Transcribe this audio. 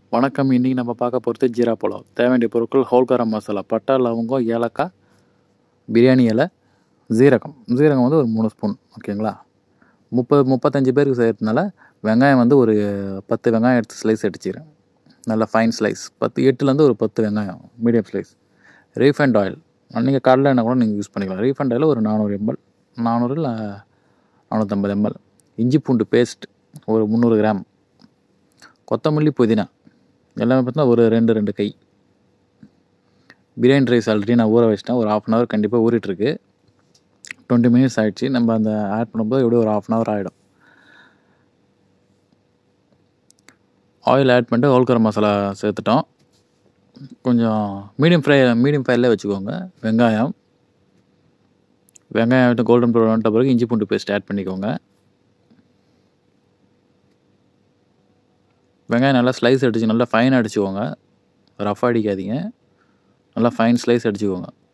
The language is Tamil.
வணக்கம் இன்றைக்கி நம்ம பார்க்க போகிறது ஜீரா புலாவ் தேவை வேண்டிய பொருட்கள் ஹோல் கரம் மசாலா பட்டை லவங்கம் ஏலக்காய் பிரியாணி இலை ஜீரகம் ஜீரகம் வந்து ஒரு மூணு ஸ்பூன் ஓகேங்களா முப்பது முப்பத்தஞ்சு பேருக்கு செய்கிறதுனால வெங்காயம் வந்து ஒரு பத்து வெங்காயம் எடுத்து ஸ்லைஸ் அடிச்சிக்கிறேன் நல்ல ஃபைன் ஸ்லைஸ் பத்து எட்டுலேருந்து ஒரு பத்து வெங்காயம் மீடியம் ஸ்லைஸ் ரீஃபைண்ட் ஆயில் நீங்கள் கடலை எண்ணெய் கூட நீங்கள் யூஸ் பண்ணிக்கலாம் ரீஃபைண்ட் ஆயில் ஒரு நானூறு எம்எல் நானூறு இல்லை நானூற்றம்பது எம்எல் இஞ்சி பூண்டு பேஸ்ட் ஒரு முந்நூறு கிராம் கொத்தமல்லி புதினா எல்லாமே பார்த்தீங்கன்னா ஒரு ரெண்டு ரெண்டு கை பிரியாணி ரைஸ் ஆல்ரெடி நான் ஊற வச்சிட்டேன் ஒரு ஆஃப் அன் ஹவர் கண்டிப்பாக ஊறிட்டுருக்கு டுவெண்ட்டி மினிட்ஸ் ஆகிடுச்சு நம்ம அந்த ஆட் பண்ணும்போது எப்படியும் ஒரு ஆஃப் அன் ஹவர் ஆகிடும் ஆயில் ஆட் பண்ணிட்டு ஹோல்கரம் மசாலா சேர்த்துட்டோம் கொஞ்சம் மீடியம் ஃப்ரை மீடியம் ஃப்ரைலே வச்சுக்கோங்க வெங்காயம் வெங்காயம் கோல்டன் ப்ரௌன் வந்துட்ட பிறகு இஞ்சி பூண்டு பேஸ்ட் ஆட் பண்ணிக்கோங்க வெங்காயம் நல்லா ஸ்லைஸ் அடிச்சு நல்லா ஃபைன் அடிச்சுக்கோங்க ரஃப் அடிக்காதீங்க நல்லா ஃபைன் ஸ்லைஸ் அடிச்சுக்கோங்க